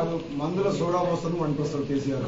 వాడు మందుల సోడా వస్తుంది వంటొస్తాడు కేసీఆర్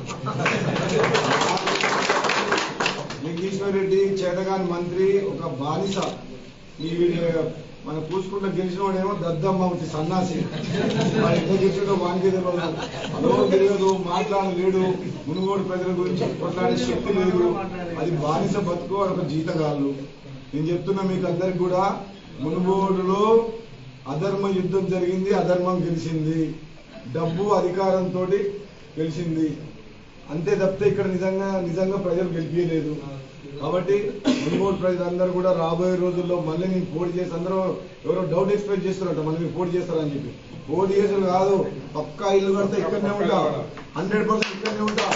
లింగేశ్వర్ రెడ్డి చేతగాని మంత్రి ఒక బానిస ఈ మన పూసుకుంటూ గెలిచిన వాడేమో దద్దమ్మ వచ్చి సన్నాసి వాడు ఎంత గెలిచిందో వానికి తెలియదు అదో తెలియదు మాట్లాడలేడు మునుగోడు ప్రజల గురించి కొట్లాడే శక్తి లేదు అది బానిస బతుకు వాడు ఒక జీతగాళ్ళు నేను చెప్తున్నా మీకు అందరికి కూడా మునుగోడులో అధర్మ యుద్ధం జరిగింది అధర్మం గెలిచింది డబ్బు అధికారంతో గెలిచింది అంతే తప్పితే ఇక్కడ నిజంగా నిజంగా ప్రజలు గెలిపించలేదు కాబట్టి మునుగోడు ప్రజలందరూ కూడా రాబోయే రోజుల్లో మళ్ళీ నేను పోటీ చేసి అందరూ ఎవరో డౌట్ ఎక్స్ప్రెస్ చేస్తున్నారట మళ్ళీ మీరు పోటీ చేస్తారని చెప్పి పోటీ చేసుడు కాదు పక్కా ఇల్లు కడితే ఇక్కడనే ఉంటా హండ్రెడ్ పర్సెంట్ ఇక్కడనే ఉంటా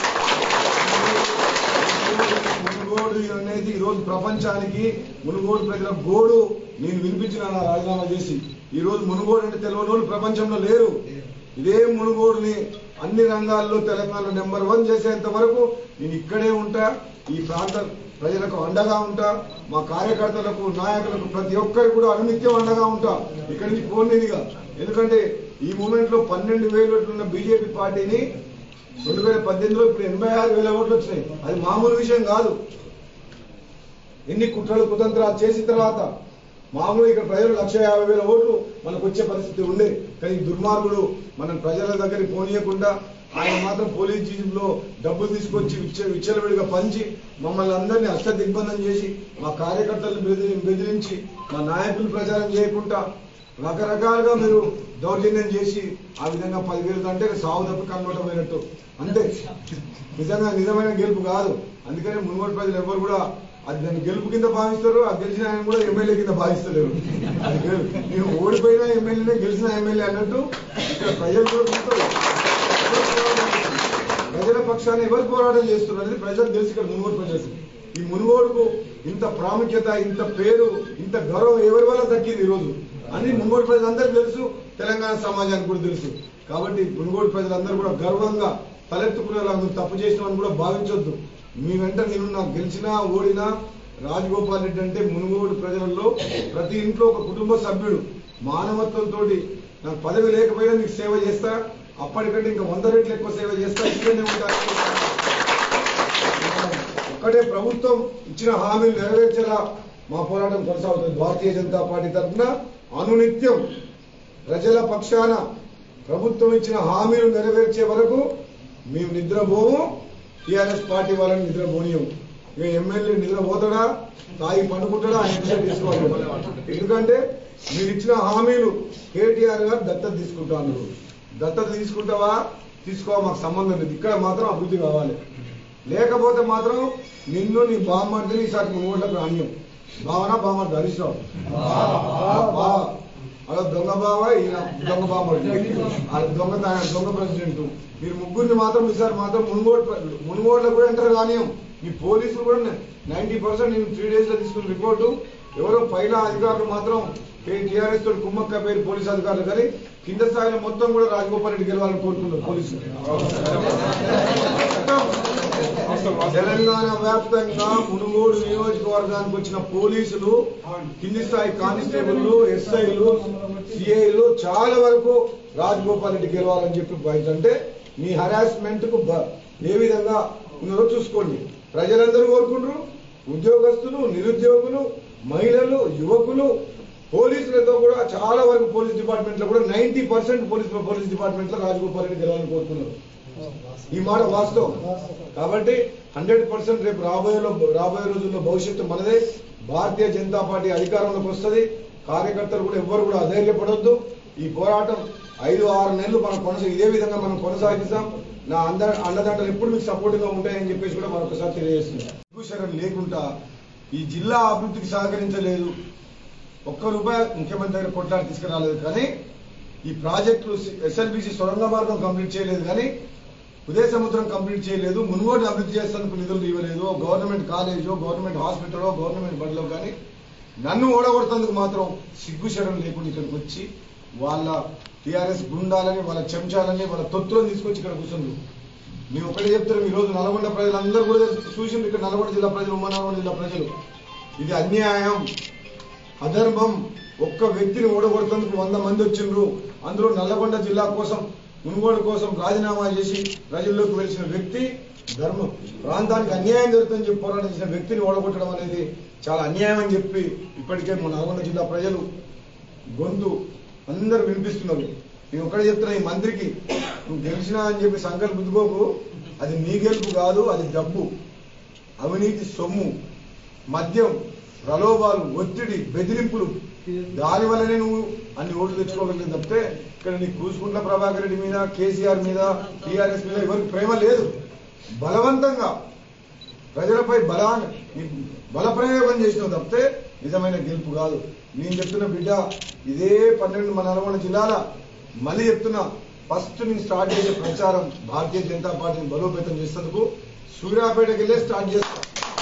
మునుగోడు అనేది ఈ రోజు ప్రపంచానికి మునుగోడు ప్రజల గోడు నేను వినిపించిన నా రాజీనామా చేసి ఈ రోజు మునుగోడు అంటే తెలియని వాళ్ళు ప్రపంచంలో లేరు ఇదే మునుగోడుని అన్ని రంగాల్లో తెలంగాణలో నెంబర్ వన్ చేసేంత వరకు నేను ఇక్కడే ఉంటా ఈ ప్రాంత ప్రజలకు అండగా ఉంటా మా కార్యకర్తలకు నాయకులకు ప్రతి ఒక్కరికి కూడా అనునిత్యం అండగా ఉంటా ఇక్కడి నుంచి పోనేదిగా ఎందుకంటే ఈ మూమెంట్ లో పన్నెండు వేలు ఉన్న బీజేపీ పార్టీని రెండు వేల పద్దెనిమిదిలో ఇప్పుడు ఎనభై ఆరు వేల ఓట్లు వచ్చినాయి అది మామూలు విషయం కాదు ఎన్ని కుట్రలు కుతంత్రాలు చేసిన తర్వాత మామూలు ఇక్కడ ప్రజలు లక్ష యాభై వేల ఓట్లు మనకు వచ్చే పరిస్థితి ఉండే కానీ ఈ దుర్మార్గుడు మనం ప్రజల దగ్గరికి పోనీయకుండా ఆయన మాత్రం పోలీస్ జీపులో డబ్బులు తీసుకొచ్చి విచ్చ విచ్చలవిడిగా పంచి మమ్మల్ని అందరినీ అష్ట దిగ్బంధం చేసి మా కార్యకర్తలను బెదిరి బెదిరించి మా నాయకులు ప్రచారం చేయకుండా రకరకాలుగా మీరు దౌర్జన్యం చేసి ఆ విధంగా పదివేలు అంటే సాగు తప్పి కన్వర్ట్ అయినట్టు అంతే నిజంగా నిజమైన గెలుపు కాదు అందుకని మునుగోడు ప్రజలు ఎవరు కూడా అది దాన్ని గెలుపు కింద భావిస్తారు ఆ గెలిచిన ఆయన కూడా ఎమ్మెల్యే కింద భావిస్తలేరు అది గెలు- నేను ఓడిపోయిన ఎమ్మెల్యేనే గెలిచిన ఎమ్మెల్యే అన్నట్టు ఇక్కడ ప్రజలు కూడా ఉంటారు. ఎవరు పోరాటం చేస్తున్నారు? ప్రజల పక్షాన్ని ఎవరు పోరాటం చేస్తున్నారు అనేది ప్రజలకు తెలుసు ఇక్కడ మునుగోడు ప్రజలకు ఈ మునుగోడుకు ఇంత ప్రాముఖ్యత ఇంత పేరు ఇంత గౌరవం ఎవరి వల్ల దక్కింది ఈ రోజు అని మునుగోడు ప్రజలందరికీ తెలుసు తెలంగాణ సమాజానికి కూడా తెలుసు కాబట్టి మునుగోడు ప్రజలందరూ కూడా గర్వంగా తలెత్తుకునేలా మీరు తప్పు చేసినామని కూడా భావించొద్దు మీ వెంట నేను గెలిచినా ఓడినా రాజగోపాల్ రెడ్డి అంటే మునుగోడు ప్రజలలో ప్రతి ఇంట్లో ఒక కుటుంబ సభ్యుడు మానవత్వంతో నాకు పదవి లేకపోయినా మీకు సేవ చేస్తా అప్పటికంటే ఇంకా వంద రెట్లు ఎక్కువ సేవ చేస్తా ఇక్కడనే ఉంటా ఒక్కటే ప్రభుత్వం ఇచ్చిన హామీలు నెరవేర్చేలా మా పోరాటం కొనసాగుతుంది భారతీయ జనతా పార్టీ తరఫున అనునిత్యం ప్రజల పక్షాన ప్రభుత్వం ఇచ్చిన హామీలు నెరవేర్చే వరకు మేము నిద్రపోము టీఆర్ఎస్ పార్టీ వాళ్ళని నిద్రపోనీయం ఇక ఎమ్మెల్యే నిద్రపోతాడా తాగి పండుకుంటాడా ఆయన డిసైడ్ తీసుకోవాలి ఎందుకంటే మీరు ఇచ్చిన హామీలు కేటీఆర్ గారు దత్తత తీసుకుంటాను దత్తత తీసుకుంటావా తీసుకోవా మాకు సంబంధం లేదు ఇక్కడ మాత్రం అభివృద్ధి కావాలి లేకపోతే మాత్రం నిన్ను నీ బామ్మర్దిని ఈసారి మునుగోట్లకు రానియం భావన బామ్మర్ది హరీష్ రావు బావ అలా దొంగ బావ ఈయన దొంగ బామ్మర్ది వాళ్ళ దొంగ తా- దొంగ ప్రెసిడెంట్ మీరు ముగ్గురిని మాత్రం ఈసారి మాత్రం మునుగోడు ప్ర- మునుగోడులో కూడా ఎంటర్ కానియం మీ పోలీసులు కూడా నైన్టీ పర్సెంట్ నేను త్రీ డేస్ లో తీసుకున్న రిపోర్టు ఎవరో పైన అధికారులు మాత్రం టీఆర్ఎస్ తోటి కుమ్మక్క పేరు పోలీస్ అధికారులు కానీ కింద స్థాయిలో మొత్తం కూడా రాజగోపాల్ రెడ్డి గెలవాలని కోరుకున్నారు పోలీసులు తెలంగాణ వ్యాప్తంగా మునుగోడు నియోజకవర్గానికి వచ్చిన పోలీసులు కింది స్థాయి కానిస్టేబుల్లు ఎస్ఐలు సిఐలు చాలా వరకు రాజగోపాల్ రెడ్డి గెలవాలని చెప్పి బయట అంటే మీ హరాస్మెంట్ కు బ- ఏ విధంగా ఉన్నారో చూసుకోండి ప్రజలందరూ కోరుకుంటారు ఉద్యోగస్తులు నిరుద్యోగులు మహిళలు యువకులు పోలీసులతో కూడా చాలా వరకు పోలీస్ డిపార్ట్మెంట్ లో కూడా ninety percent police police department లో రాజగోపాల్ రెడ్డి గెలవాలని కోరుకున్నారు ఈ మాట వాస్తవం కాబట్టి హండ్రెడ్ పర్సెంట్ రేపు రాబోయే రాబోయే రోజుల్లో భవిష్యత్తు మనదే భారతీయ జనతా పార్టీ అధికారంలోకి వస్తుంది కార్యకర్తలు కూడా ఎవ్వరు కూడా అధైర్యపడొద్దు ఈ పోరాటం ఐదు ఆరు నెలలు మనం కొనసాగి ఇదే విధంగా మనం కొనసాగిస్తాం నా అంద అండదండలు ఎప్పుడు మీకు సపోర్ట్ గా ఉంటాయని చెప్పేసి కూడా మరొకసారి తెలియజేస్తున్నాం భూషణం లేకుండా ఈ జిల్లా అభివృద్ధికి సహకరించలేదు ఒక్క రూపాయి ముఖ్యమంత్రి దగ్గర కొట్లాడి తీసుకురాలేదు కానీ ఈ ప్రాజెక్టులు ఎస్ఎల్బిసి సొరంగ మార్గం కంప్లీట్ చేయలేదు కానీ ఉదయ సముద్రం కంప్లీట్ చేయలేదు మునుగోడు అభివృద్ధి చేసేందుకు నిధులు ఇవ్వలేదు గవర్నమెంట్ కాలేజో గవర్నమెంట్ హాస్పిటలో గవర్నమెంట్ బడిలో కానీ నన్ను ఓడగొడుతందుకు మాత్రం సిగ్గుశరం లేకుండా ఇక్కడికి వచ్చి వాళ్ళ టీఆర్ఎస్ గుండాలని వాళ్ళ చెంచాలని వాళ్ళ తొత్తులను తీసుకొచ్చి ఇక్కడ కూర్చుండ్రు మేము ఒకటే చెప్తారు ఈ రోజు నల్గొండ ప్రజలందరూ కూడా చూసిండ్రు ఇక్కడ నల్గొండ జిల్లా ప్రజలు ఉమ్మడి నల్గొండ జిల్లా ప్రజలు ఇది అన్యాయం అధర్మం ఒక్క వ్యక్తిని ఓడగొడుతందుకు వంద మంది వచ్చిండ్రు అందులో నల్లగొండ జిల్లా కోసం మునుగోడు కోసం రాజీనామా చేసి ప్రజల్లోకి వెలిసిన వ్యక్తి ధర్మం ప్రాంతానికి అన్యాయం జరుగుతుందని చెప్పి పోరాటం చేసిన వ్యక్తిని ఓడగొట్టడం అనేది చాలా అన్యాయం అని చెప్పి ఇప్పటికే మన నల్గొండ జిల్లా ప్రజలు గొంతు అందరు వినిపిస్తున్నారు నేను ఒకటే చెప్తున్నా ఈ మంత్రికి నువ్వు గెలిచినా అని చెప్పి సంకల్పించుకోకు అది నీ గెలుపు కాదు అది డబ్బు అవినీతి సొమ్ము మద్యం ప్రలోభాలు ఒత్తిడి బెదిరింపులు దాని వల్లనే నువ్వు అన్ని ఓట్లు తెచ్చుకోగలిగింది తప్పితే ఇక్కడ నీ కూసుకుంట్ల ప్రభాకర్ రెడ్డి మీద కేసీఆర్ మీద టీఆర్ఎస్ మీద ఎవరికి ప్రేమ లేదు బలవంతంగా ప్రజలపై బలా బల ప్రయోగం చేసినావు తప్పితే నిజమైన గెలుపు కాదు నేను చెప్తున్న బిడ్డ ఇదే పన్నెండు మన నల్గొండ జిల్లాల మళ్ళీ చెప్తున్నా ఫస్ట్ నేను స్టార్ట్ చేసే ప్రచారం భారతీయ జనతా పార్టీని బలోపేతం చేసేందుకు సూర్యాపేటకి వెళ్ళే స్టార్ట్ చేస్తా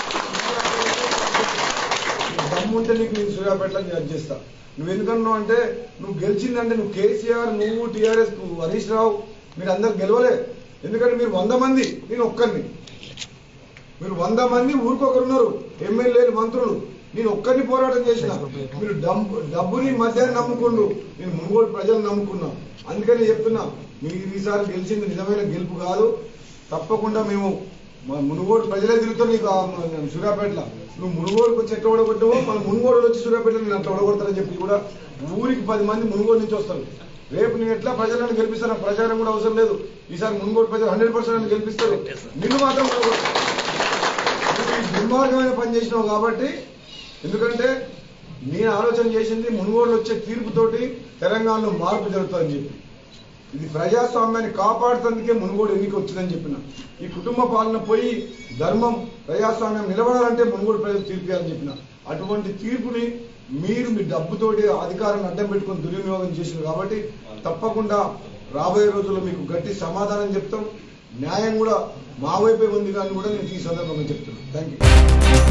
నీకు దమ్ముంటే నీకు నేను సూర్యాపేటలో జడ్జ్ చేస్తా నువ్వు ఎందుకన్నావు అంటే నువ్వు గెలిచిందంటే నువ్వు కేసీఆర్ నువ్వు టీఆర్ఎస్ నువ్వు హరీష్ రావు మీరు అందరు గెలవలే ఎందుకంటే మీరు వంద మంది నేను ఒక్కరిని మీరు వంద మంది ఊరికొకరున్నారు ఎమ్మెల్యేలు మంత్రులు నేను ఒక్కరిని పోరాటం చేసిన మీరు డబ్బు డబ్బుని మధ్యాహ్నం నమ్ముకుండు నేను మునుగోడు ప్రజలు నమ్ముకున్నా అందుకని చెప్తున్నా మీరు ఈసారి గెలిచింది నిజమైన గెలుపు కాదు తప్పకుండా మేము మా మునుగోడు ప్రజలే తిరుగుతారు నీకు ఆ మన సూర్యాపేటలో నువ్వు మునుగోడుకు వచ్చి ఎట్లా ఓడగొట్టావో మన మునుగోడు వచ్చి సూర్యాపేటలో నేను అట్లా ఓడగొడతానని చెప్పి కూడా ఊరికి పది మంది మునుగోడు నుంచి వస్తారు రేపు నేను ఎట్లా ప్రజలను గెలిపిస్తాను నాకు ప్రచారం కూడా అవసరం లేదు ఈసారి మునుగోడు ప్రజలు హండ్రెడ్ పర్సెంట్ గెలిపిస్తారు నిన్ను మాత్రం ఓడగొడతారు. నువ్వు ఈ దుర్మార్గమైన పని చేసినావు కాబట్టి ఎందుకంటే నేను ఆలోచన చేసింది మునుగోడు వచ్చే తీర్పుతోటి తెలంగాణలో మార్పు జరుగుతుందని చెప్పి ఇది ప్రజాస్వామ్యాన్ని కాపాడుతందుకే మునుగోడు ఎన్నిక వచ్చిందని చెప్పిన ఈ కుటుంబ పాలన పోయి ధర్మం ప్రజాస్వామ్యం నిలబడాలంటే మునుగోడు ప్రజలు తీర్పు ఇవ్వాలని చెప్పిన అటువంటి తీర్పుని మీరు మీ డబ్బుతోటి అధికారాన్ని అడ్డం పెట్టుకొని దుర్వినియోగం చేసింది కాబట్టి తప్పకుండా రాబోయే రోజుల్లో మీకు గట్టి సమాధానం చెప్తాం న్యాయం కూడా మా వైపే ఉంది కానీ కూడా నేను ఈ సందర్భంగా చెప్తున్నాను థ్యాంక్ యూ